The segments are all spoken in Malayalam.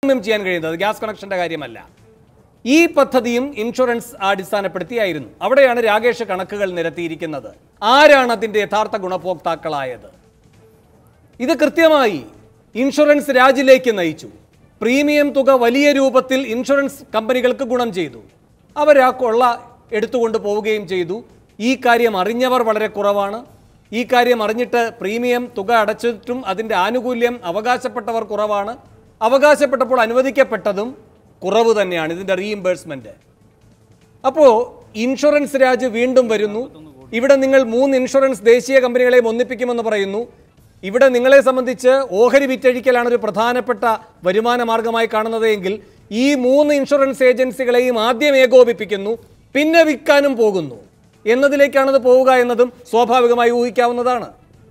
താരതമ്യം ചെയ്യാൻ കഴിയുന്നത് ഗ്യാസ് കണക്ഷന്റെ കാര്യമല്ല ഈ പദ്ധതിയും ഇൻഷുറൻസ് അടിസ്ഥാനപ്പെടുത്തിയായിരുന്നു അവിടെയാണ് രാകേഷ് കണക്കുകൾ നിരത്തിയിരിക്കുന്നത് ആരാണ് അതിന്റെ യഥാർത്ഥ ഗുണഭോക്താക്കളായത് ഇത് കൃത്യമായി ഇൻഷുറൻസ് രാജിലേക്ക് നയിച്ചു പ്രീമിയം തുക വലിയ രൂപത്തിൽ ഇൻഷുറൻസ് കമ്പനികൾക്ക് ഗുണം ചെയ്തു അവർ ആ കൊള്ള എടുത്തുകൊണ്ട് പോവുകയും ചെയ്തു ഈ കാര്യം അറിഞ്ഞവർ വളരെ കുറവാണ് ഈ കാര്യം അറിഞ്ഞിട്ട് പ്രീമിയം തുക അടച്ചിട്ടും അതിൻ്റെ ആനുകൂല്യം അവകാശപ്പെട്ടവർ കുറവാണ് അവകാശപ്പെട്ടപ്പോൾ അനുവദിക്കപ്പെട്ടതും കുറവ് തന്നെയാണ് ഇതിൻ്റെ റീഇംബേഴ്സ്മെൻറ്റ് അപ്പോൾ ഇൻഷുറൻസ് രാജ് വീണ്ടും വരുന്നു ഇവിടെ നിങ്ങൾ മൂന്ന് ഇൻഷുറൻസ് ദേശീയ കമ്പനികളെയും ഒന്നിപ്പിക്കുമെന്ന് പറയുന്നു ഇവിടെ നിങ്ങളെ സംബന്ധിച്ച് ഓഹരി വിറ്റഴിക്കലാണ് ഒരു പ്രധാനപ്പെട്ട വരുമാന മാർഗമായി കാണുന്നത് എങ്കിൽ ഈ മൂന്ന് ഇൻഷുറൻസ് ഏജൻസികളെയും ആദ്യം ഏകോപിപ്പിക്കുന്നു പിന്നെ വിൽക്കാനും പോകുന്നു എന്നതിലേക്കാണത് പോവുക എന്നതും സ്വാഭാവികമായി ഊഹിക്കാവുന്നതാണ്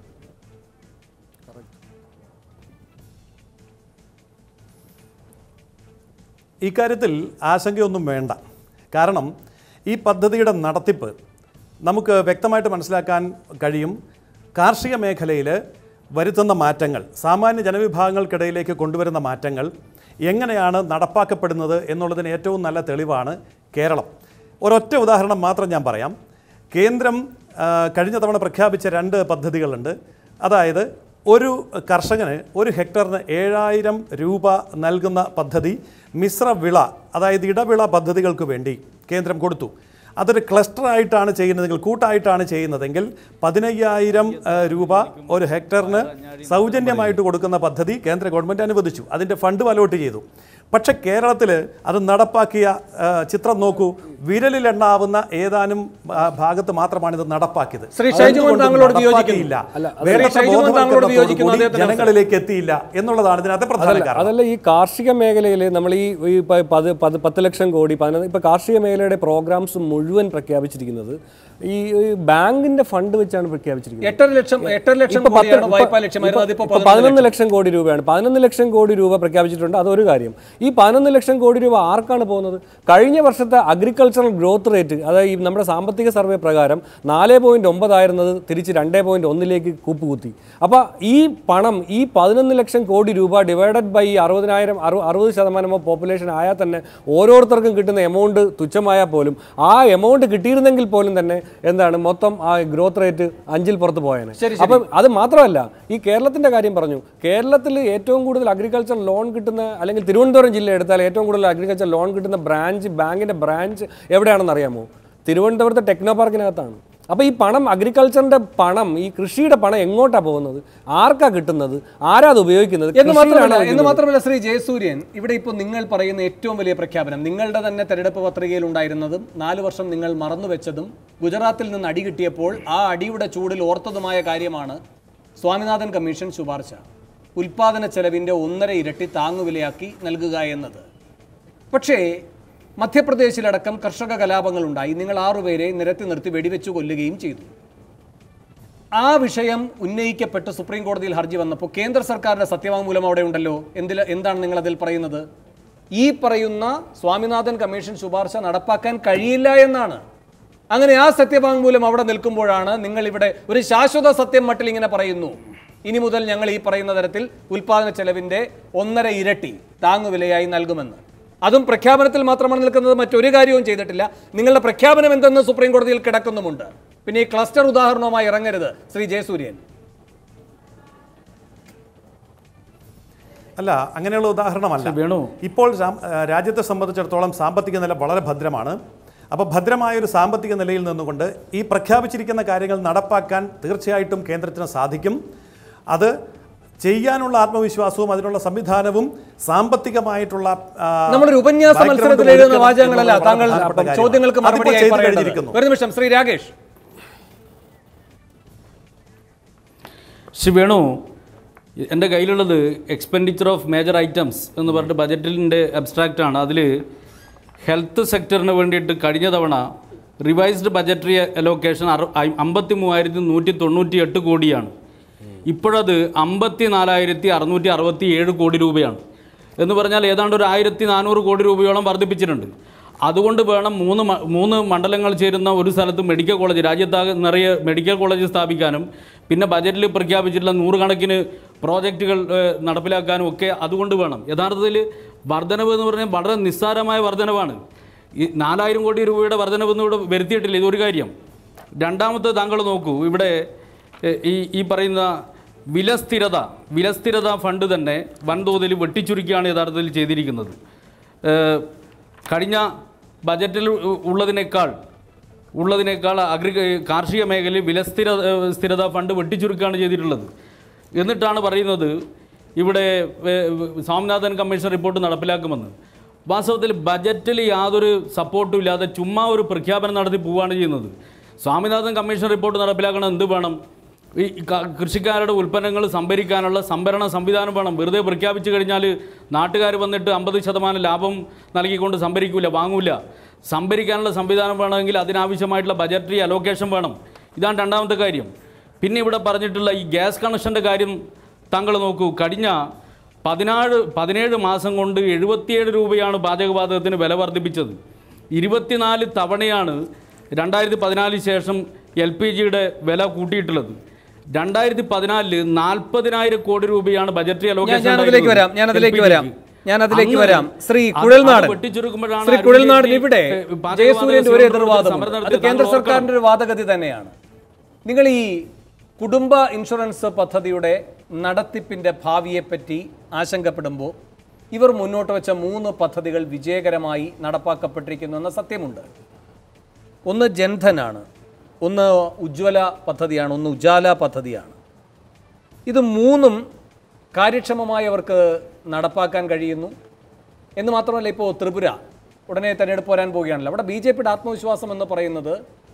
ഇക്കാര്യത്തിൽ ആശങ്കയൊന്നും വേണ്ട കാരണം ഈ പദ്ധതിയുടെ നടത്തിപ്പ് നമുക്ക് വ്യക്തമായിട്ട് മനസ്സിലാക്കാൻ കഴിയും കാർഷിക മേഖലയിൽ വരുത്തുന്ന മാറ്റങ്ങൾ സാമാന്യ ജനവിഭാഗങ്ങൾക്കിടയിലേക്ക് കൊണ്ടുവരുന്ന മാറ്റങ്ങൾ എങ്ങനെയാണ് നടപ്പാക്കപ്പെടുന്നത് എന്നുള്ളതിന് ഏറ്റവും നല്ല തെളിവാണ് കേരളം ഒരൊറ്റ ഉദാഹരണം മാത്രം ഞാൻ പറയാം കേന്ദ്രം ആ, കഴിഞ്ഞ തവണ പ്രഖ്യാപിച്ച രണ്ട് പദ്ധതികളുണ്ട് അതായത് ഒരു കർഷകന് ഒരു ഹെക്ടറിന് ഏഴായിരം രൂപ നൽകുന്ന പദ്ധതി മിശ്ര വിള അതായത് ഇടവിള പദ്ധതികൾക്ക് വേണ്ടി കേന്ദ്രം കൊടുത്തു അതൊരു ക്ലസ്റ്ററായിട്ടാണ് ചെയ്യുന്നതെങ്കിൽ കൂട്ടായിട്ടാണ് ചെയ്യുന്നതെങ്കിൽ പതിനയ്യായിരം ആ, രൂപ ഒരു ഹെക്ടറിന് സൗജന്യമായിട്ട് കൊടുക്കുന്ന പദ്ധതി കേന്ദ്ര ഗവൺമെൻറ് അനുവദിച്ചു അതിൻ്റെ ഫണ്ട് അലോട്ട് ചെയ്തു പക്ഷെ കേരളത്തിൽ അത് നടപ്പാക്കിയ ആ, ചിത്രം നോക്കൂ വിരലിലെണ്ണാവുന്ന ഏതാനും ആ, ഭാഗത്ത് മാത്രമാണ് ഇത് നടപ്പാക്കിയത് ശ്രീ ഷൈജുമോൻ എന്തുകൊണ്ട് താങ്കളോട് നടപ്പാക്കിയില്ല? വിയോജിക്കുന്നു. അല്ല, അത് വേണ്ടത്ര ശ്രീ ഷൈജുമോൻ താങ്കളോട് ബോധവൽക്കരണത്തോടു വിയോജിക്കുന്നു. കൂടി അദ്ദേഹത്തിന് ജനങ്ങളിലേക്ക് എത്തിയില്ല എന്നുള്ളതാണ് ഇതിനകത്തെ പ്രധാന അതല്ല കാരണം അതല്ല ഈ കാർഷിക മേഖലയിൽ നമ്മൾ ഈ ഈ പ- പത് പത് പത്ത് ലക്ഷം കോടി പതിനൊന്ന് ഇപ്പൊ കാർഷിക മേഖലയുടെ പ്രോഗ്രാംസ് മുഴുവൻ പ്രഖ്യാപിച്ചിരിക്കുന്നത് ഈ ഈ ബാങ്കിന്റെ ഫണ്ട് വെച്ചാണ് പ്രഖ്യാപിച്ചിരിക്കുന്നത് എട്ടര ലക്ഷം എട്ടര ലക്ഷം ഇപ്പൊ പത്ത് കോടിയാണ് വായ്പാ ഇപ്പൊ ലക്ഷ്യമായിരുന്നു അതിപ്പോ ഇപ്പൊ പതിനൊന്ന് ലക്ഷം കോടി രൂപയാണ് പതിനൊന്ന് ലക്ഷം കോടി രൂപ പ്രഖ്യാപിച്ചിട്ടുണ്ട് അതൊരു കാര്യം ഈ പതിനൊന്ന് ലക്ഷം കോടി രൂപ ആർക്കാണ് പോകുന്നത് കഴിഞ്ഞ വർഷത്തെ അഗ്രികൾച്ചറൽ ഗ്രോത്ത് റേറ്റ് അതായത് ഈ നമ്മുടെ സാമ്പത്തിക സർവേ പ്രകാരം നാല് പോയിന്റ് ഒമ്പതായിരുന്നത് തിരിച്ച് രണ്ട് പോയിന്റ് ഒന്നിലേക്ക് കൂപ്പുകുത്തി അപ്പോൾ ഈ പണം ഈ പതിനൊന്ന് ലക്ഷം കോടി രൂപ ഡിവൈഡഡ് ബൈ അറുപതിനായിരം അറു അറുപത് ശതമാനമോ പോപ്പുലേഷൻ ആയാൽ തന്നെ ഓരോരുത്തർക്കും കിട്ടുന്ന എമൗണ്ട് തുച്ഛമായാൽ പോലും ആ എമൗണ്ട് കിട്ടിയിരുന്നെങ്കിൽ പോലും തന്നെ എന്താണ് മൊത്തം ആ ഗ്രോത്ത് റേറ്റ് അഞ്ചിൽ പുറത്ത് പോയേനെ അപ്പം അത് മാത്രമല്ല ഈ കേരളത്തിന്റെ കാര്യം പറഞ്ഞു കേരളത്തിൽ ഏറ്റവും കൂടുതൽ അഗ്രികൾച്ചർ ലോൺ കിട്ടുന്ന അല്ലെങ്കിൽ തിരുവനന്തപുരം ജില്ല എടുത്താൽ ഏറ്റവും കൂടുതൽ അഗ്രികൾച്ചർ ലോൺ കിട്ടുന്ന ബ്രാഞ്ച് ബാങ്കിന്റെ ബ്രാഞ്ച് എവിടെയാണെന്ന് അറിയാമോ തിരുവനന്തപുരത്തെ ടെക്നോ പാർക്കിനകത്താണ് അപ്പോൾ ഈ പണം അഗ്രികൾച്ചറിന്റെ പണം ഈ കൃഷിയുടെ പണം എങ്ങോട്ടാ പോകുന്നത് ആർക്കാ കിട്ടുന്നത് ആരാ അത് ഉപയോഗിക്കുന്നത് എന്ന് മാത്രമല്ല കൃഷിയിലാണോ എന്ന് ഉപയോഗിക്കുന്നത്? മാത്രമല്ല ശ്രീ ജയസൂര്യൻ ഇവിടെ ഇപ്പോൾ നിങ്ങൾ പറയുന്ന ഏറ്റവും വലിയ പ്രഖ്യാപനം നിങ്ങളുടെ തന്നെ തെരഞ്ഞെടുപ്പ് പത്രികയിൽ ഉണ്ടായിരുന്നതും നാല് വർഷം നിങ്ങൾ മറന്നുവെച്ചതും ഗുജറാത്തിൽ നിന്ന് അടി കിട്ടിയപ്പോൾ ആ അടിയുടെ ചൂടിൽ ഓർത്തതുമായ കാര്യമാണ് സ്വാമിനാഥൻ കമ്മീഷൻ ശുപാർശ ഉൽപാദന ചെലവിൻ്റെ ഒന്നര ഇരട്ടി താങ്ങുവിലയാക്കി നൽകുക എന്നത് പക്ഷേ മധ്യപ്രദേശിലടക്കം കർഷക കലാപങ്ങൾ ഉണ്ടായി നിങ്ങൾ ആറുപേരെ നിരത്തി നിർത്തി വെടിവെച്ചു കൊല്ലുകയും ചെയ്തു ആ വിഷയം ഉന്നയിക്കപ്പെട്ട് സുപ്രീം കോടതിയിൽ ഹർജി വന്നപ്പോൾ കേന്ദ്ര സർക്കാരിന്റെ സത്യവാങ്മൂലം അവിടെ ഉണ്ടല്ലോ എന്തിൽ എന്താണ് നിങ്ങൾ അതിൽ പറയുന്നത് ഈ പറയുന്ന സ്വാമിനാഥൻ കമ്മീഷൻ ശുപാർശ നടപ്പാക്കാൻ കഴിയില്ല എന്നാണ് അങ്ങനെ ആ സത്യവാങ്മൂലം അവിടെ നിൽക്കുമ്പോഴാണ് നിങ്ങൾ ഇവിടെ ഒരു ശാശ്വത സത്യം മട്ടിൽ ഇങ്ങനെ പറയുന്നു ഇനി മുതൽ ഞങ്ങൾ ഈ പറയുന്ന തരത്തിൽ ഉൽപാദന ചെലവിന്റെ ഒന്നര ഇരട്ടി താങ്ങുവിലയായി നൽകുമെന്ന് അതും പ്രഖ്യാപനത്തിൽ മാത്രമാണ് നിൽക്കുന്നത് മറ്റൊരു കാര്യവും ചെയ്തിട്ടില്ല നിങ്ങളുടെ പ്രഖ്യാപനം എന്തെന്ന് സുപ്രീം കോടതിയിൽ കിടക്കുന്നുമുണ്ട് പിന്നെ ഈ ക്ലസ്റ്റർ ഉദാഹരണവുമായി ഇറങ്ങരുത് ശ്രീ ജയസൂര്യൻ അല്ല അങ്ങനെയുള്ള ഉദാഹരണമല്ല വേണു. ഇപ്പോൾ സാം- ആ, രാജ്യത്തെ സംബന്ധിച്ചിടത്തോളം സാമ്പത്തിക നില വളരെ ഭദ്രമാണ് അപ്പോൾ ഭദ്രമായ ഒരു സാമ്പത്തിക നിലയിൽ നിന്നുകൊണ്ട് ഈ പ്രഖ്യാപിച്ചിരിക്കുന്ന കാര്യങ്ങൾ നടപ്പാക്കാൻ തീർച്ചയായിട്ടും കേന്ദ്രത്തിന് സാധിക്കും അത് ചെയ്യാനുള്ള ആത്മവിശ്വാസവും അതിനുള്ള സംവിധാനവും സാമ്പത്തികമായിട്ടുള്ള ആ, നമ്മളൊരു ഉപന്യാസ background മത്സരത്തിൽ എഴുതുന്ന ഒരുക്കണം വാചകങ്ങളല്ല എന്നുള്ളത് താങ്കൾ വളരെ പ്രധാനപ്പെട്ട കാര്യമാണ്. ചോദ്യങ്ങൾക്ക് അതിപ്പോൾ മറുപടിയായി ചെയ്തു പറയേണ്ടത് കഴിഞ്ഞിരിക്കുന്നു. ഒരു നിമിഷം ശ്രീ രാകേഷ് ശ്രീ വേണു എൻ്റെ കയ്യിലുള്ളത് എക്സ്പെൻഡിച്ചർ ഓഫ് മേജർ ഐറ്റംസ് എന്ന് പറഞ്ഞിട്ട് ബജറ്റിൻ്റെ അബ്സ്ട്രാക്റ്റാണ് അതിൽ ഹെൽത്ത് സെക്ടറിന് വേണ്ടിയിട്ട് കഴിഞ്ഞ തവണ റിവൈസ്ഡ് ബജറ്ററി അലോക്കേഷൻ അറു അമ്പത്തി മൂവായിരത്തി നൂറ്റി തൊണ്ണൂറ്റി എട്ട് കോടിയാണ് ഇപ്പോഴത് അമ്പത്തി നാലായിരത്തി അറുന്നൂറ്റി അറുപത്തി ഏഴ് കോടി രൂപയാണ് എന്ന് പറഞ്ഞാൽ ഏതാണ്ട് ഒരു ആയിരത്തി നാനൂറ് കോടി രൂപയോളം വർദ്ധിപ്പിച്ചിട്ടുണ്ട് അതുകൊണ്ട് വേണം മൂന്ന് മ- മൂന്ന് മണ്ഡലങ്ങൾ ചേരുന്ന ഒരു സ്ഥലത്ത് മെഡിക്കൽ കോളേജ് രാജ്യത്താകെ നിറയെ മെഡിക്കൽ കോളേജ് സ്ഥാപിക്കാനും പിന്നെ ബജറ്റിൽ പ്രഖ്യാപിച്ചിട്ടുള്ള നൂറുകണക്കിന് പ്രോജക്റ്റുകൾ ഏഹ്, നടപ്പിലാക്കാനും ഒക്കെ അതുകൊണ്ട് വേണം യഥാർത്ഥത്തിൽ വർധനവ് എന്ന് പറഞ്ഞാൽ വളരെ നിസ്സാരമായ വർധനവാണ് ഈ നാലായിരം കോടി രൂപയുടെ വർധനവ് ഒന്നും ഇവിടെ വരുത്തിയിട്ടില്ല ഇതൊരു കാര്യം രണ്ടാമത്തെ താങ്കൾ നോക്കൂ ഇവിടെ എ, ഈ ഈ പറയുന്ന വിലസ്ഥിരത വിലസ്ഥിരത ഫണ്ട് തന്നെ വൻതോതിൽ വെട്ടിച്ചുരുക്കിയാണ് യഥാർത്ഥത്തിൽ ചെയ്തിരിക്കുന്നത് ഏഹ്, കഴിഞ്ഞ ബജറ്റിൽ ഉ- ഉള്ളതിനേക്കാൾ ഉള്ളതിനേക്കാൾ അഗ്രി കാർഷിക മേഖലയിൽ വിലസ്ഥിര ഏഹ്, സ്ഥിരത ഫണ്ട് വെട്ടിച്ചുരുക്കുകയാണ് ചെയ്തിട്ടുള്ളത് എന്നിട്ടാണ് പറയുന്നത് ഇവിടെ ഏഹ്, സ്വാമിനാഥൻ കമ്മീഷൻ റിപ്പോർട്ട് നടപ്പിലാക്കുമെന്ന് വാസ്തവത്തിൽ ബജറ്റിൽ യാതൊരു സപ്പോർട്ടും ഇല്ലാതെ ചുമ്മാ ഒരു പ്രഖ്യാപനം നടത്തി പോവുകയാണ് ചെയ്യുന്നത് സ്വാമിനാഥൻ കമ്മീഷൻ റിപ്പോർട്ട് നടപ്പിലാക്കണം എന്ത് വേണം ഈ ക- കൃഷിക്കാരുടെ ഉൽപ്പന്നങ്ങൾ സംഭരിക്കാനുള്ള സംഭരണ സംവിധാനം വേണം വെറുതെ പ്രഖ്യാപിച്ചു കഴിഞ്ഞാൽ നാട്ടുകാർ വന്നിട്ട് അമ്പത് ശതമാനം ലാഭം നൽകിക്കൊണ്ട് സംഭരിക്കൂല വാങ്ങൂല സംഭരിക്കാനുള്ള സംവിധാനം വേണമെങ്കിൽ അതിനാവശ്യമായിട്ടുള്ള ബജറ്ററി അലോക്കേഷൻ വേണം ഇതാണ് രണ്ടാമത്തെ കാര്യം പിന്നെ ഇവിടെ പറഞ്ഞിട്ടുള്ള ഈ ഗ്യാസ് കണക്ഷൻ്റെ കാര്യം താങ്കൾ നോക്കൂ കഴിഞ്ഞ പതിനാറ് പതിനേഴ് മാസം കൊണ്ട് എഴുപത്തിയേഴ് രൂപയാണ് പാചകവാതകത്തിന് വില വർദ്ധിപ്പിച്ചത് ഇരുപത്തിനാല് തവണയാണ് രണ്ടായിരത്തി പതിനാലിന് ശേഷം എൽ പി ജിയുടെ വില കൂട്ടിയിട്ടുള്ളത് രണ്ടായിരത്തി പതിനാലില് നാൽപ്പതിനായിരം കോടി രൂപയാണ് ബജറ്ററി ഞാൻ അലോക്കേഷൻ ഞാൻ അതിലേക്ക് വരാം ഞാൻ അതിലേക്ക് LPG ക്ക്. വരാം ഞാൻ അതിലേക്ക് അന്ന് വരാം ശ്രീ അത് കുഴൽനാടൻ വെട്ടിച്ചുരുക്കുമ്പോഴാണ് ശ്രീ അരുൺ കുഴൽനാടൻ ജെയ്റ്റ്ലി, ഇവിടെ ഏഹ്, പാചകവാതക ജയസൂര്യന്റെ ഒരു സമരം എതിർവാദമുണ്ട് അത് നടത്തിയത് കേന്ദ്ര താങ്കൾ സർക്കാരിന്റെ ഒരു വാദഗതി തന്നെയാണ് നിങ്ങൾ ഈ കുടുംബ ഇൻഷുറൻസ് പദ്ധതിയുടെ നടത്തിപ്പിന്റെ ഭാവിയെപ്പറ്റി ആശങ്കപ്പെടുമ്പോൾ ഇവർ മുന്നോട്ട് വെച്ച മൂന്ന് പദ്ധതികൾ വിജയകരമായി നടപ്പാക്കപ്പെട്ടിരിക്കുന്നു എന്ന സത്യമുണ്ട് ഒന്ന് ജൻധനാണ് ഒന്ന് ഉജ്ജ്വല പദ്ധതിയാണ് ഒന്ന് ഉജാല പദ്ധതിയാണ് ഇത് മൂന്നും കാര്യക്ഷമമായി അവർക്ക് നടപ്പാക്കാൻ കഴിയുന്നു എന്ന് മാത്രമല്ല ഇപ്പോൾ ത്രിപുര ഉടനെ തെരഞ്ഞെടുപ്പ് വരാൻ പോവുകയാണല്ലോ അവിടെ ബി ജെ പിയുടെ ആത്മവിശ്വാസം എന്ന് പറയുന്നത്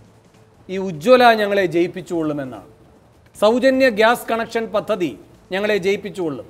ഈ ഉജ്ജ്വല ഞങ്ങളെ ജയിപ്പിച്ചുകൊള്ളുമെന്നാണ് സൗജന്യ ഗ്യാസ് കണക്ഷൻ പദ്ധതി ഞങ്ങളെ ജയിപ്പിച്ചുകൊള്ളും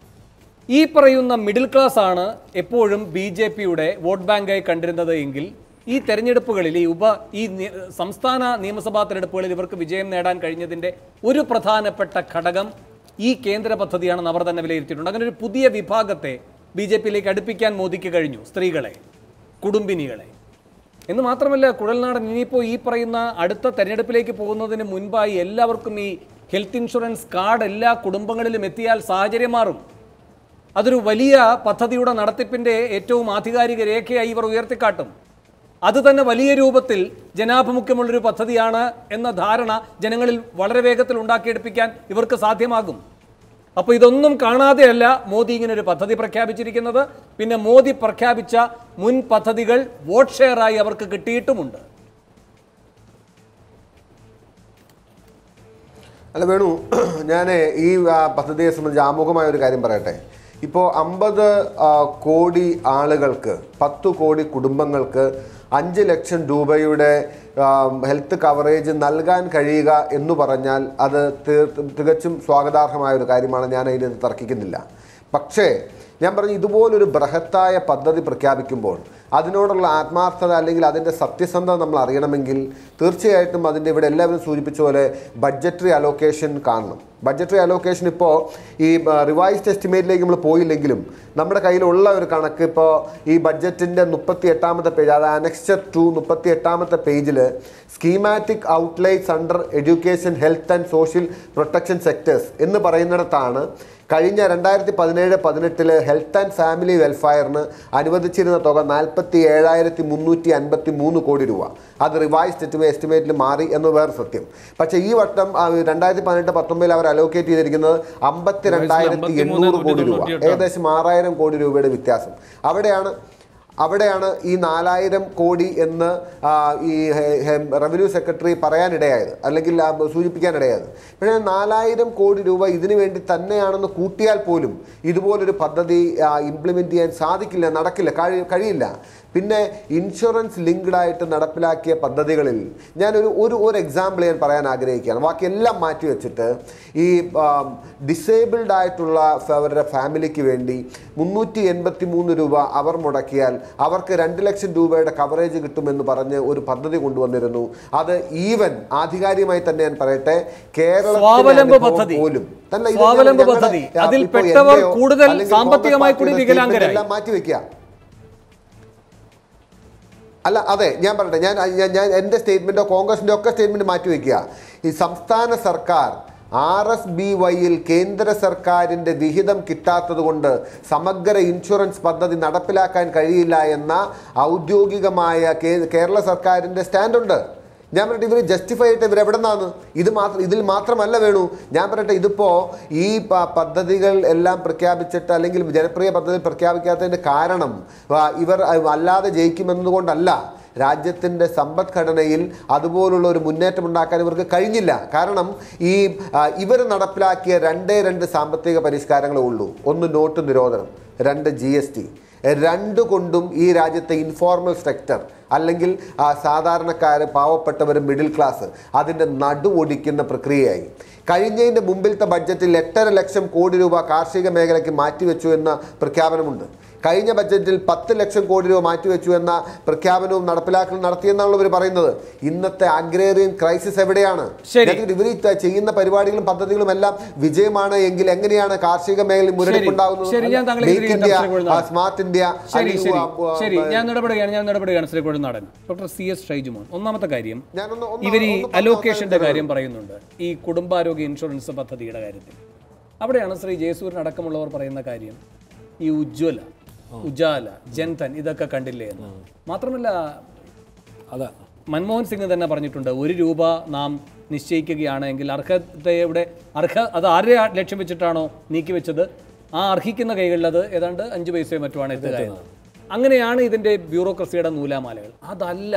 ഈ പറയുന്ന മിഡിൽ ക്ലാസ് ആണ് എപ്പോഴും ബി ജെ പിയുടെ വോട്ട് ബാങ്കായി കണ്ടിരുന്നത് എങ്കിൽ ഈ തെരഞ്ഞെടുപ്പുകളിൽ ഈ ഉപ ഈ നി- സംസ്ഥാന നിയമസഭാ തെരഞ്ഞെടുപ്പുകളിൽ ഇവർക്ക് വിജയം നേടാൻ കഴിഞ്ഞതിൻ്റെ ഒരു പ്രധാനപ്പെട്ട ഘടകം ഈ കേന്ദ്ര പദ്ധതിയാണെന്ന് അവർ തന്നെ വിലയിരുത്തിയിട്ടുണ്ട് അങ്ങനെ ഒരു പുതിയ വിഭാഗത്തെ ബി ജെ പിയിലേക്ക് അടുപ്പിക്കാൻ മോദിക്ക് കഴിഞ്ഞു സ്ത്രീകളെ കുടുംബിനികളെ എന്ന് മാത്രമല്ല കുഴൽനാടൻ ഇനിയിപ്പോൾ ഈ പറയുന്ന അടുത്ത തെരഞ്ഞെടുപ്പിലേക്ക് പോകുന്നതിന് മുൻപായി എല്ലാവർക്കും ഈ ഹെൽത്ത് ഇൻഷുറൻസ് കാർഡ് എല്ലാ കുടുംബങ്ങളിലും എത്തിയാൽ സാഹചര്യം മാറും അതൊരു വലിയ പദ്ധതിയുടെ നടത്തിപ്പിന്റെ ഏറ്റവും ആധികാരിക രേഖയായി ഇവർ ഉയർത്തിക്കാട്ടും അത് തന്നെ വലിയ രൂപത്തിൽ ജനാഭിമുഖ്യമുള്ളൊരു പദ്ധതിയാണ് എന്ന ധാരണ ജനങ്ങളിൽ വളരെ വേഗത്തിൽ ഉണ്ടാക്കിയെടുപ്പിക്കാൻ ഇവർക്ക് സാധ്യമാകും അപ്പോൾ ഇതൊന്നും കാണാതെയല്ല മോദി ഇങ്ങനെ ഒരു പദ്ധതി പ്രഖ്യാപിച്ചിരിക്കുന്നത് പിന്നെ മോദി പ്രഖ്യാപിച്ച മുൻ പദ്ധതികൾ വോട്ട് ഷെയറായി അവർക്ക് കിട്ടിയിട്ടുമുണ്ട് അല്ല വേണു ഞാൻ ഈ ആ, പദ്ധതിയെ സംബന്ധിച്ച് ആമുഖമായ ഒരു കാര്യം പറയട്ടെ ഇപ്പോൾ അമ്പത് കോടി ആളുകൾക്ക് പത്ത് കോടി കുടുംബങ്ങൾക്ക് അഞ്ച് ലക്ഷം രൂപയുടെ ആ, ഹെൽത്ത് കവറേജ് നൽകാൻ കഴിയുക എന്ന് പറഞ്ഞാൽ അത് തീർ- തികച്ചും സ്വാഗതാർഹമായ ഒരു കാര്യമാണ് ഞാൻ അതിന് തർക്കിക്കുന്നില്ല പക്ഷേ ഞാൻ പറഞ്ഞു ഇതുപോലൊരു ബൃഹത്തായ പദ്ധതി പ്രഖ്യാപിക്കുമ്പോൾ അതിനോടുള്ള ആത്മാർത്ഥത അല്ലെങ്കിൽ അതിൻ്റെ സത്യസന്ധത നമ്മൾ അറിയണമെങ്കിൽ തീർച്ചയായിട്ടും അതിൻ്റെ ഇവിടെ എല്ലാവരും സൂചിപ്പിച്ച പോലെ ബഡ്ജറ്ററി അലോക്കേഷൻ കാണണം ബഡ്ജറ്ററി അലോക്കേഷൻ ഇപ്പോൾ ഈ റിവൈസ്ഡ് എസ്റ്റിമേറ്റിലേക്ക് നമ്മൾ പോയില്ലെങ്കിലും നമ്മുടെ കയ്യിലുള്ള ഒരു കണക്ക് ഇപ്പോൾ ഈ ബഡ്ജറ്റിൻ്റെ മുപ്പത്തി എട്ടാമത്തെ പേജ് അതായത് അനക്സ്റ്റർ ടു മുപ്പത്തി എട്ടാമത്തെ പേജിൽ schematic outlays under education health and social protection sectors എന്ന് പറയുന്നിടത്താണ് കഴിഞ്ഞ രണ്ടായിരത്തി പതിനേഴ് പതിനെട്ടില് ഹെൽത്ത് ആൻഡ് ഫാമിലി വെൽഫെയറിന് അനുവദിച്ചിരുന്ന തുക നാൽപ്പത്തി ഏഴായിരത്തി മുന്നൂറ്റി അൻപത്തി മൂന്ന് കോടി രൂപ അത് റിവൈസ്ഡ് എസ്റ്റിമേ എസ്റ്റിമേറ്റിൽ മാറി എന്ന് വേറെ സത്യം പക്ഷേ ഈ വട്ടം ആ, രണ്ടായിരത്തി പതിനെട്ട് പത്തൊമ്പതിൽ അവർ അലോക്കേറ്റ് ചെയ്തിരിക്കുന്നത് അമ്പത്തി രണ്ടായിരത്തി എണ്ണൂറ് കോടി രൂപ ഏകദേശം ആറായിരം കോടി രൂപയുടെ വ്യത്യാസം അവിടെയാണ് അവിടെയാണ് ഈ നാലായിരം കോടി എന്ന് ആ, ഈ ഹെ- ഹെ- റവന്യൂ സെക്രട്ടറി പറയാനിടയായത് അല്ലെങ്കിൽ ആ, സൂചിപ്പിക്കാനിടയായത് പക്ഷേ നാലായിരം കോടി രൂപ ഇതിനു വേണ്ടി തന്നെയാണെന്ന് കൂട്ടിയാൽ പോലും ഇതുപോലൊരു പദ്ധതി ഇംപ്ലിമെൻറ്റ് ചെയ്യാൻ സാധിക്കില്ല നടക്കില്ല കഴി- കഴിയില്ല പിന്നെ ഇൻഷുറൻസ് ലിങ്ക്ഡ് ആയിട്ട് നടപ്പിലാക്കിയ പദ്ധതികളിൽ ഞാനൊരു ഒരു ഒരു എക്സാമ്പിൾ ഞാൻ പറയാൻ ആഗ്രഹിക്കുകയാണ് ബാക്കിയെല്ലാം മാറ്റി വെച്ചിട്ട് ഈ ഡിസേബിൾഡ് ആയിട്ടുള്ള ഫ- അവരുടെ ഫാമിലിക്ക് വേണ്ടി മുന്നൂറ്റി എൺപത്തി മൂന്ന് രൂപ അവർ മുടക്കിയാൽ അവർക്ക് രണ്ട് ലക്ഷം രൂപയുടെ കവറേജ് കിട്ടുമെന്ന് പറഞ്ഞ് ഒരു പദ്ധതി കൊണ്ടുവന്നിരുന്നു അത് ഈവൻ ആധികാരികമായി തന്നെ ഞാൻ പറയട്ടെ കേരള സ്വാവലംബ പദ്ധതി. പോലും അല്ല, ഇത് സ്വാവലംബ ഞങ്ങളുടെ, പദ്ധതി. ആ, അതിൽ ഇപ്പോൾ പെട്ടവർ എന്റെയോ കൂടുതൽ അല്ലെങ്കിൽ സാമ്പത്തികമായി കോൺഗ്രസ് കൂടി പാർട്ടിയുടെ വികലാംഗരായി. എല്ലാം മാറ്റി വെക്കുക അല്ല അതെ ഞാൻ പറയട്ടെ ഞാൻ ഞാൻ ഞാൻ എൻ്റെ സ്റ്റേറ്റ്മെൻറ്റോ കോൺഗ്രസിൻ്റെ ഒക്കെ സ്റ്റേറ്റ്മെൻറ്റ് മാറ്റി വയ്ക്കുക ഈ സംസ്ഥാന സർക്കാർ ആർ എസ് ബി വൈയിൽ കേന്ദ്ര സർക്കാരിൻ്റെ വിഹിതം കിട്ടാത്തതുകൊണ്ട് സമഗ്ര ഇൻഷുറൻസ് പദ്ധതി നടപ്പിലാക്കാൻ കഴിയില്ല എന്ന ഔദ്യോഗികമായ കേ- കേരള സർക്കാരിൻ്റെ സ്റ്റാൻഡുണ്ട് ഞാൻ പറയട്ടെ ഇവർ ജസ്റ്റിഫൈ ആയിട്ട് ഇവർ എവിടെ നിന്നാണ് ഇത് മാത്രം ഇതിൽ മാത്രമല്ല വേണു ഞാൻ പറയട്ടെ ഇതിപ്പോ ഈ പ- പദ്ധതികൾ എല്ലാം പ്രഖ്യാപിച്ചിട്ട് അല്ലെങ്കിൽ ജനപ്രിയ പദ്ധതി പ്രഖ്യാപിക്കാത്തതിന്റെ കാരണം ആ, ഇവർ അല്ലാതെ ജയിക്കുമെന്നതുകൊണ്ടല്ല രാജ്യത്തിൻ്റെ സമ്പദ്ഘടനയിൽ അതുപോലുള്ള ഒരു മുന്നേറ്റം ഉണ്ടാക്കാൻ ഇവർക്ക് കഴിഞ്ഞില്ല കാരണം ഈ ഇവർ നടപ്പിലാക്കിയ രണ്ടേ രണ്ട് സാമ്പത്തിക പരിഷ്കാരങ്ങളേ ഉള്ളൂ ഒന്ന് നോട്ട് നിരോധനം രണ്ട് ജി എസ് ടി രണ്ട് കൊണ്ടും ഈ രാജ്യത്തെ ഇൻഫോർമൽ സെക്ടർ അല്ലെങ്കിൽ ആ, സാധാരണക്കാര് പാവപ്പെട്ടവർ മിഡിൽ ക്ലാസ് അതിൻ്റെ നടു ഒടിക്കുന്ന പ്രക്രിയയായി കഴിഞ്ഞതിൻ്റെ മുമ്പിലത്തെ ബഡ്ജറ്റിൽ എട്ടര ലക്ഷം കോടി രൂപ കാർഷിക മേഖലയ്ക്ക് മാറ്റിവെച്ചു എന്ന പ്രഖ്യാപനമുണ്ട് കഴിഞ്ഞ ബഡ്ജറ്റിൽ പത്ത് ലക്ഷം കോടി രൂപ മാറ്റിവെച്ചു എന്ന പ്രഖ്യാപനവും നടപ്പിലാക്കൽ നടത്തിയെന്നാണ് ഇവർ പറയുന്നത് ഇന്നത്തെ അഗ്രേറിയൻ ക്രൈസിസ് എവിടെയാണ് ശരി. ഇവർ ചെയ്യുന്ന പരിപാടികളും പദ്ധതികളും എല്ലാം വിജയമാണ് എങ്കിൽ എങ്ങനെയാണ് കാർഷിക മേഖലയിൽ മുരടിപ്പുണ്ടാകുന്നത് ശരി, ഞാൻ താങ്കളെ Make ഇതിൽ ഇന്ത്യ, ചർച്ച കൊള്ളുന്നു. ആ, സ്മാർട്ട് ഇന്ത്യ ശരി അല്ലെങ്കിൽ ശരി ആ, ആ, ശരി ഞാൻ ഇടപെടുകയാണ് ഞാൻ ഇടപെടുകയാണ് Shri Kozhunadan doctor C S Shaijumon ഒന്നാമത്തെ കാര്യം ഞാനൊന്ന് ഒന്ന് ഇവർ ഈ ഒന്ന് പറഞ്ഞ് അലോക്കേഷന്റെ അവസാനിപ്പിക്കാം. കാര്യം പറയുന്നുണ്ട് ഈ കുടുംബാരോഗ്യ ഇൻഷുറൻസ് പദ്ധതിയുടെ കാര്യത്തിൽ അവിടെയാണ് ശ്രീ ജയസൂര്യൻ അടക്കമുള്ളവർ പറയുന്ന കാര്യം ഈ ഉജ്ജ്വല ഉജാല ജൻധൻ ഇതൊക്കെ കണ്ടില്ലേ എന്ന് മാത്രമല്ല അതാ മൻമോഹൻ സിംഗ് തന്നെ പറഞ്ഞിട്ടുണ്ട് ഒരു രൂപ നാം നിശ്ചയിക്കുകയാണെങ്കിൽ അർഹതയുടെ അർഹ അത് ആരെ ലക്ഷ്യം വെച്ചിട്ടാണോ നീക്കിവെച്ചത് ആ അർഹിക്കുന്ന കൈകളിൽ അത് ഏതാണ്ട് അഞ്ച് പൈസയോ മറ്റുമാണ് എത്തുക എന്ന്. അങ്ങനെയാണ് ഇതിൻ്റെ ബ്യൂറോക്രസിയുടെ നൂലാമാലകൾ അതല്ല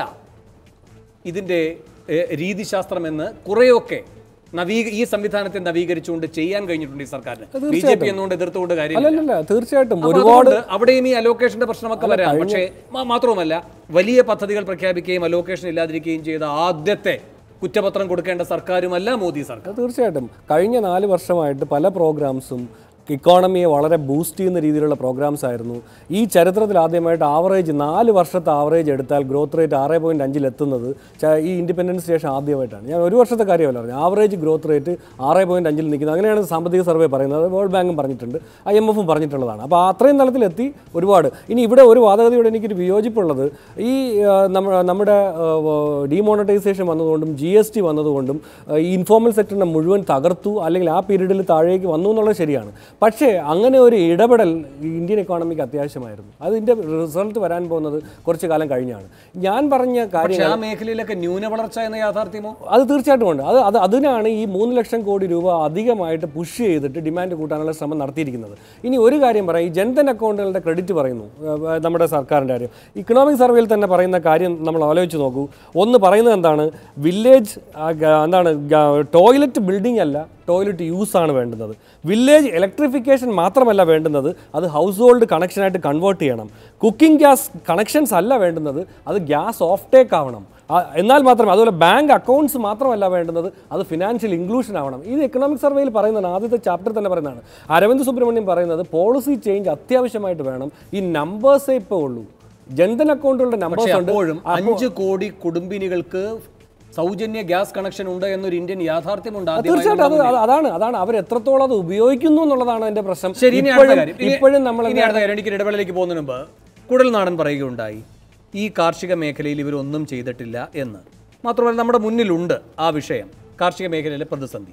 ഇതിൻ്റെ ഏഹ്, രീതിശാസ്ത്രം എന്ന് കുറേയൊക്കെ നവീ ഈ സംവിധാനത്തെ നവീകരിച്ചുകൊണ്ട് ചെയ്യാൻ കഴിഞ്ഞിട്ടുണ്ട് ഈ സർക്കാരിന് ബി ജെ പി എന്നുകൊണ്ട് എതിർത്തുകൊണ്ട് കാര്യമില്ല അല്ലല്ല തീർച്ചയായിട്ടും അപ്പൊ ഒരുപാട് അതുകൊണ്ട് അവിടെ ഇനി അലോക്കേഷന്റെ പ്രശ്നമൊക്കെ വരാം പക്ഷേ മ- മാത്രവുമല്ല വലിയ പദ്ധതികൾ പ്രഖ്യാപിക്കുകയും അലോക്കേഷൻ ഇല്ലാതിരിക്കുകയും ചെയ്ത ആദ്യത്തെ കുറ്റപത്രം കൊടുക്കേണ്ട സർക്കാരുമല്ല മോദി സർക്കാർ തീർച്ചയായിട്ടും കഴിഞ്ഞ നാല് വർഷമായിട്ട് പല പ്രോഗ്രാംസും ഇക്കോണമിയെ വളരെ ബൂസ്റ്റ് ചെയ്യുന്ന രീതിയിലുള്ള പ്രോഗ്രാംസ് ആയിരുന്നു ഈ ചരിത്രത്തിൽ ആദ്യമായിട്ട് ആവറേജ് നാല് വർഷത്തെ ആവറേജ് എടുത്താൽ ഗ്രോത്ത് റേറ്റ് ആറ് പോയിൻറ്റ് അഞ്ചിൽ എത്തുന്നത് ച- ഈ ഇൻഡിപെൻഡൻസ് ശേഷം ആദ്യമായിട്ടാണ് ഞാൻ ഒരു വർഷത്തെ കാര്യമല്ല പറഞ്ഞു ആവറേജ് ഗ്രോത്ത് റേറ്റ് ആറ് പോയിൻറ്റ് അഞ്ചിൽ നിൽക്കുന്നത് അങ്ങനെയാണ് സാമ്പത്തിക സർവേ പറയുന്നത് അത് വേൾഡ് ബാങ്കും പറഞ്ഞിട്ടുണ്ട് ഐ എം എഫും പറഞ്ഞിട്ടുള്ളതാണ് അപ്പോൾ അത്രയും തലത്തിലെത്തി ഒരുപാട് ഇനി ഇവിടെ ഒരു വാദഗതിയോട് എനിക്കൊരു വിയോജിപ്പുള്ളത് ഈ ആ, നമ്മ- നമ്മുടെ ഡിമോണിറ്റൈസേഷൻ വന്നതുകൊണ്ടും ജി എസ് ടി വന്നതുകൊണ്ടും ആ, ഈ ഇൻഫോർമൽ സെക്ടറിനെ മുഴുവൻ തകർത്തു അല്ലെങ്കിൽ ആ പീരീഡിൽ താഴേക്ക് വന്നു എന്നുള്ളത് ശരിയാണ് പക്ഷേ അങ്ങനെ ഒരു ഇടപെടൽ ഈ ഇന്ത്യൻ എക്കോണമിക്ക് അത്യാവശ്യമായിരുന്നു അതിൻ്റെ റിസൾട്ട് വരാൻ പോകുന്നത് കുറച്ച് കാലം കഴിഞ്ഞാണ് ഞാൻ പറഞ്ഞ പക്ഷേ കാര്യങ്ങൾ ആ മേഖലയിലൊക്കെ ന്യൂനവളർച്ച എന്ന യാഥാർത്ഥ്യമോ അത് തീർച്ചയായിട്ടും ഉണ്ട് അത് അത് അതിനാണ് ഈ മൂന്ന് ലക്ഷം കോടി രൂപ അധികമായിട്ട് പുഷ് ചെയ്തിട്ട് ഡിമാൻഡ് കൂട്ടാനുള്ള ശ്രമം നടത്തിയിരിക്കുന്നത് ഇനി ഒരു കാര്യം പറയാം ഈ ജൻധൻ അക്കൗണ്ടുകളുടെ ക്രെഡിറ്റ് പറയുന്നു ഏഹ് നമ്മുടെ സർക്കാരിൻ്റെ കാര്യം ഇക്കണോമിക് സർവേയിൽ തന്നെ പറയുന്ന കാര്യം നമ്മൾ ആലോചിച്ച് നോക്കൂ ഒന്ന് പറയുന്നത് എന്താണ് വില്ലേജ് എന്താണ് ടോയ്ലറ്റ് ബിൽഡിംഗ് അല്ല ടോയ്ലറ്റ് യൂസ് ആണ് വേണ്ടുന്നത് വില്ലേജ് ഇലക്ട്രിഫിക്കേഷൻ മാത്രമല്ല വേണ്ടുന്നത് അത് ഹൗസ് ഹോൾഡ് കണക്ഷനായിട്ട് കൺവേർട്ട് ചെയ്യണം കുക്കിംഗ് ഗ്യാസ് കണക്ഷൻസ് അല്ല വേണ്ടുന്നത് അത് ഗ്യാസ് ഓഫ് ടേക്ക് ആവണം ആ, എന്നാൽ മാത്രമേ അതുപോലെ ബാങ്ക് അക്കൗണ്ട്സ് മാത്രമല്ല വേണ്ടുന്നത് അത് ഫിനാൻഷ്യൽ ഇൻക്ലൂഷൻ ആവണം ഇത് എക്കണോമിക് സർവേയിൽ പറയുന്നതാണ് ആദ്യത്തെ ചാപ്റ്റർ തന്നെ പറയുന്നതാണ് അരവിന്ദ് സുബ്രഹ്മണ്യം പറയുന്നത് പോളിസി ചേഞ്ച് അത്യാവശ്യമായിട്ട് വേണം ഈ നമ്പേഴ്സേ ഇപ്പോൾ ഉള്ളൂ ജൻധൻ അക്കൗണ്ടുകളുടെ പക്ഷേ നമ്പേഴ്സ് ഉണ്ട് അപ്പോഴും അഞ്ച് കോടി കുടുംബിനികൾക്ക് സൗജന്യ ഗ്യാസ് കണക്ഷൻ ഉണ്ട് എന്നൊരു ഇന്ത്യൻ യാഥാർത്ഥ്യമുണ്ട് ആദ്യമായി തീർച്ചയായിട്ടും അത് നമ്മുടെ അത് അതാണ് അതാണ് അവർ എത്രത്തോളം അത് ഉപയോഗിക്കുന്നു എന്നുള്ളതാണ് എൻ്റെ പ്രശ്നം ശരി ഇനി അടുത്ത ഇപ്പോഴും കാര്യം ഇനി- ഇപ്പോഴും നമ്മൾ ഇനി അടുത്ത കാര്യം എനിക്ക് ഇടവേളയിലേക്ക് പോകുന്നതിന് മുമ്പ് കുടൽനാടൻ പറയുകയുണ്ടായി ഈ കാർഷിക മേഖലയിൽ ഇവരൊന്നും ചെയ്തിട്ടില്ല എന്ന് മാത്രമല്ല നമ്മുടെ മുന്നിലുണ്ട് ആ വിഷയം കാർഷിക മേഖലയിലെ പ്രതിസന്ധി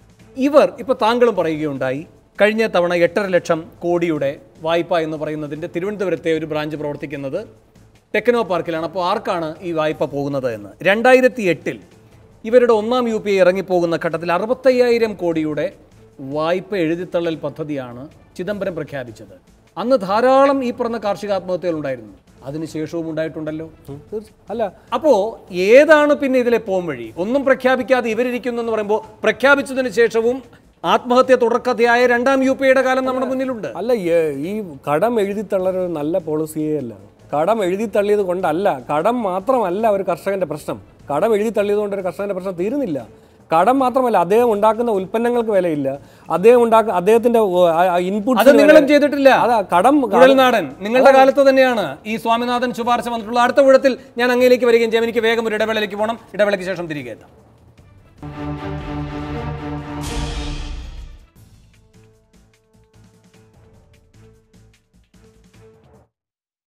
ഇവർ ഇപ്പോൾ താങ്കളും പറയുകയുണ്ടായി കഴിഞ്ഞ തവണ എട്ടര ലക്ഷം കോടിയുടെ വായ്പ എന്ന് പറയുന്നതിൻ്റെ തിരുവനന്തപുരത്തെ ഒരു ബ്രാഞ്ച് പ്രവർത്തിക്കുന്നത് ടെക്നോ പാർക്കിലാണ് അപ്പോൾ ആർക്കാണ് ഈ വായ്പ പോകുന്നത് എന്ന് രണ്ടായിരത്തി എട്ടിൽ ഇവരുടെ ഒന്നാം യു പി ഐ ഇറങ്ങിപ്പോകുന്ന ഘട്ടത്തിൽ അറുപത്തയ്യായിരം കോടിയുടെ വായ്പ എഴുതിത്തള്ളൽ പദ്ധതിയാണ് ചിദംബരം പ്രഖ്യാപിച്ചത് അന്ന് ധാരാളം ഈ പറഞ്ഞ കാർഷിക ആത്മഹത്യകൾ ഉണ്ടായിരുന്നു അതിനുശേഷവും ഉണ്ടായിട്ടുണ്ടല്ലോ തീർച്ച- അല്ല അപ്പോ ഏതാണ് പിന്നെ ഇതിലെ പോം വഴി ഒന്നും പ്രഖ്യാപിക്കാതെ ഇവരിയ്ക്കുന്നു എന്ന് പറയുമ്പോൾ പ്രഖ്യാപിച്ചതിന് ശേഷവും ആത്മഹത്യ തുടർക്കഥയായ രണ്ടാം യു പി യുടെ കാലം നമ്മുടെ മുന്നിലുണ്ട് അല്ല ഏ- ഈ കടം എഴുതി തള്ളൊരു നല്ല പോളിസിയേ അല്ല കടം എഴുതി തള്ളിയത് കൊണ്ടല്ല കടം മാത്രമല്ല ഒരു കർഷകന്റെ പ്രശ്നം കടം എഴുതി തള്ളിയത് കൊണ്ട് ഒരു കർഷകന്റെ പ്രശ്നം തീരുന്നില്ല കടം മാത്രമല്ല അദ്ദേഹം ഉണ്ടാക്കുന്ന ഉൽപ്പന്നങ്ങൾക്ക് വിലയില്ല അദ്ദേഹം ഉണ്ടാക്കുന്ന അദ്ദേഹത്തിന്റെ അത് ഇൻപുട്ട് നിങ്ങളും ചെയ്തിട്ടില്ല അതാ കടം കുഴൽനാടൻ നിങ്ങളുടെ കാലത്ത് തന്നെയാണ് ഈ സ്വാമിനാഥൻ ശുപാർശ വന്നിട്ടുള്ള അടുത്ത ഊഴത്തിൽ ഞാൻ അങ്ങയിലേക്ക് വരികയും ചെയ്യും എനിക്ക് വേഗം ഒരു ഇടവേളയിലേക്ക് പോകണം ഇടവേളയ്ക്ക് ശേഷം തിരികെ എത്താം